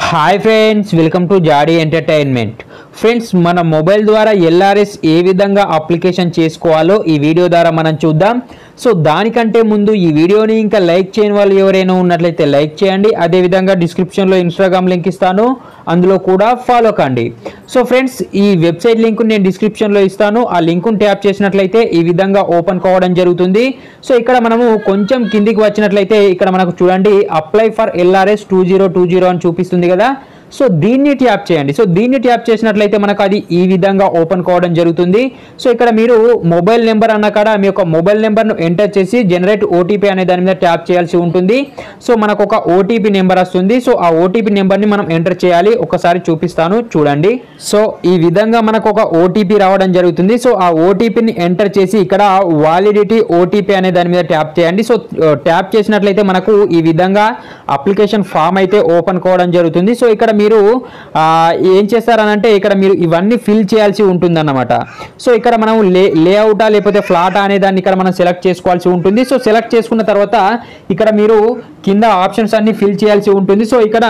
hi friends welcome to Jadi entertainment friends మన mobile ద్వారా L R S ఏ విధంగా అప్లికేషన్ చేసుకోవాలో ఈ వీడియో ద్వారా మనం చూద్దాం సో దానికంటే ముందు ఈ వీడియోని ఇంకా లైక్ చేయని వాళ్ళు ఎవరైనా ఉన్నట్లయితే లైక్ చేయండి అదేవిధంగా డిస్క్రిప్షన్లో ఇన్స్టాగ్రామ్ లింక్ ఇస్తాను అందులో కూడా ఫాలో కండి సో ఫ్రెండ్స్ ఈ వెబ్సైట్ లింక్ నేను డిస్క్రిప్షన్లో ఇస్తాను ఆ లింకును ట్యాప్ చేసినట్లయితే ఈ విధంగా ఓపెన్ కావడం జరుగుతుంది సో ఇక్కడ మనము కొంచెం కిందికి వచ్చినట్లయితే ఇక్కడ మనకు చూడండి apply for L R S two zero two zero అని చూపిస్తుంది కదా సో దీన్ని ట్యాప్ చేయండి సో దీన్ని ట్యాప్ చేసినట్లయితే మనకు అది ఈ విధంగా ఓపెన్ కావడం జరుగుతుంది సో ఇక్కడ మీరు మొబైల్ నెంబర్ అన్న కాడ మీ యొక్క మొబైల్ నెంబర్ను ఎంటర్ చేసి జనరేట్ ఓటీపీ అనే దాని మీద ట్యాప్ చేయాల్సి ఉంటుంది సో మనకు ఒక ఓటీపీ నెంబర్ వస్తుంది సో ఆ ఓటీపీ నెంబర్ని మనం ఎంటర్ చేయాలి ఒకసారి చూపిస్తాను చూడండి సో ఈ విధంగా మనకు ఒక ఓటీపీ రావడం జరుగుతుంది సో ఆ ఓటీపీని ఎంటర్ చేసి ఇక్కడ వాలిడిటీ ఓటీపీ అనే దాని మీద ట్యాప్ చేయండి సో ట్యాప్ చేసినట్లయితే మనకు ఈ విధంగా అప్లికేషన్ ఫామ్ అయితే ఓపెన్ కావడం జరుగుతుంది సో ఇక్కడ మీరు ఆ, ఏం చేస్తారనంటే ఇక్కడ మీరు ఇవన్నీ ఫిల్ చేయాల్సి ఉంటుందన్నమాట సో ఇక్కడ మనం లే లేఅవుటా లేకపోతే ఫ్లాటా అనే దాన్ని ఇక్కడ మనం సెలెక్ట్ చేసుకోవాల్సి ఉంటుంది సో సెలెక్ట్ చేసుకున్న తర్వాత ఇక్కడ మీరు కింద ఆప్షన్స్ అన్ని ఫిల్ చేయాల్సి ఉంటుంది సో ఇక్కడ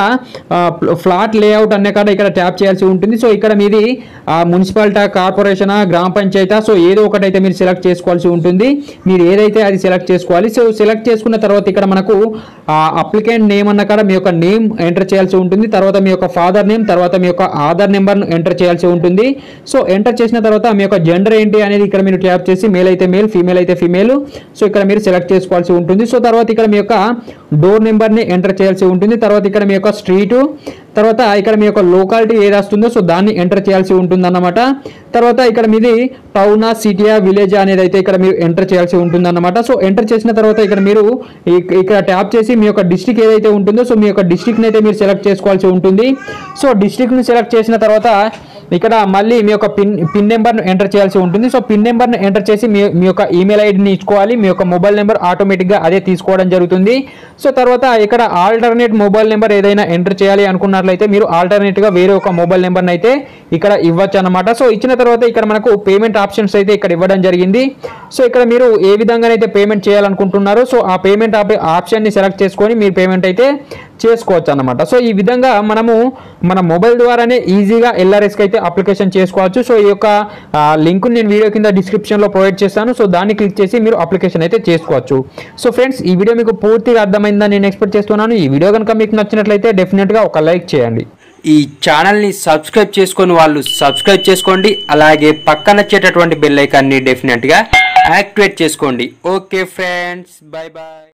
ఫ్లాట్ లేఅవుట్ అనే కాడ ఇక్కడ ట్యాప్ చేయాల్సి ఉంటుంది సో ఇక్కడ మీది మున్సిపాలిటీ కార్పొరేషన్ గ్రామ పంచాయతీ సో ఏదో ఒకటి అయితే మీరు సెలెక్ట్ చేసుకోవాల్సి ఉంటుంది మీరు ఏదైతే అది సెలెక్ట్ చేసుకోవాలి సో సెలెక్ట్ చేసుకున్న తర్వాత ఇక్కడ మనకు అప్లికెంట్ నేమ్ అన్న కాడ మీ యొక్క నేమ్ ఎంటర్ చేయాల్సి ఉంటుంది తర్వాత మీ యొక్క ఫాదర్ నేమ్ తర్వాత మీ యొక్క ఆధార్ నెంబర్ను ఎంటర్ చేయాల్సి ఉంటుంది సో ఎంటర్ చేసిన తర్వాత మీ యొక్క జెండర్ ఏంటి అనేది ఇక్కడ మీరు ట్యాప్ చేసి మేల్ అయితే మేల్ ఫీమేల్ అయితే ఫీమేల్ సో ఇక్కడ మీరు సెలెక్ట్ చేసుకోవాల్సి ఉంటుంది సో తర్వాత ఇక్కడ మీ యొక్క డోర్ నెంబర్ని ఎంటర్ చేయాల్సి ఉంటుంది తర్వాత ఇక్కడ మీ యొక్క స్ట్రీటు తర్వాత ఇక్కడ మీ యొక్క లోకాలిటీ ఏది వస్తుందో సో దాన్ని ఎంటర్ చేయాల్సి ఉంటుంది అన్నమాట తర్వాత ఇక్కడ మీది టౌనా సిటీయా విలేజ్ అనేది అయితే ఇక్కడ మీరు ఎంటర్ చేయాల్సి ఉంటుంది అన్నమాట సో ఎంటర్ చేసిన తర్వాత ఇక్కడ మీరు ఇక్- ఇక్కడ ట్యాప్ చేసి మీ యొక్క డిస్టిక్ ఏదైతే ఉంటుందో సో మీ యొక్క డిస్టిక్ని అయితే మీరు సెలెక్ట్ చేసుకోవాల్సి ఉంటుంది సో డిస్టిక్ని సెలెక్ట్ చేసిన తర్వాత ఇక్కడ మళ్ళీ మీ యొక్క పిన్ పిన్ నెంబర్ను ఎంటర్ చేయాల్సి ఉంటుంది సో పిన్ నెంబర్ను ఎంటర్ చేసి మీ మీ యొక్క ఈమెయిల్ ఐడిని ఇచ్చుకోవాలి మీ యొక్క మొబైల్ నెంబర్ ఆటోమేటిక్గా అదే తీసుకోవడం జరుగుతుంది సో తర్వాత ఇక్కడ ఆల్టర్నేట్ మొబైల్ నెంబర్ ఏదైనా ఎంటర్ చేయాలి అనుకున్నట్లయితే మీరు ఆల్టర్నేట్గా వేరే ఒక మొబైల్ నెంబర్ని అయితే ఇక్కడ ఇవ్వచ్చు అనమాట సో ఇచ్చిన తర్వాత ఇక్కడ మనకు పేమెంట్ ఆప్షన్స్ అయితే ఇక్కడ ఇవ్వడం జరిగింది సో ఇక్కడ మీరు ఏ విధంగానైతే పేమెంట్ చేయాలనుకుంటున్నారో సో ఆ పేమెంట్ ఆప్షన్ని సెలెక్ట్ చేసుకొని మీరు పేమెంట్ అయితే చేసుకోవచ్చు అన్నమాట సో ఈ విధంగా మనము మన మొబైల్ ద్వారానే ఈజీగా ఎల్ఆర్ఎస్కి అయితే అప్లికేషన్ చేసుకోవచ్చు సో ఈ యొక్క లింక్ నేను వీడియో కింద డిస్క్రిప్షన్లో ప్రొవైడ్ చేస్తాను సో దాన్ని క్లిక్ చేసి మీరు అప్లికేషన్ అయితే చేసుకోవచ్చు సో ఫ్రెండ్స్ ఈ వీడియో మీకు పూర్తిగా అర్థమైందని నేను ఎక్స్పెక్ట్ చేస్తున్నాను ఈ వీడియో కనుక మీకు నచ్చినట్లయితే డెఫినెట్గా ఒక లైక్ చేయండి ఈ ఛానల్ని సబ్స్క్రైబ్ చేసుకొని వాళ్ళు సబ్స్క్రైబ్ చేసుకోండి అలాగే పక్కన వచ్చేటటువంటి బెల్ ఐకాన్ని డెఫినెట్గా యాక్టివేట్ చేసుకోండి ఓకే ఫ్రెండ్స్ బాయ్ బాయ్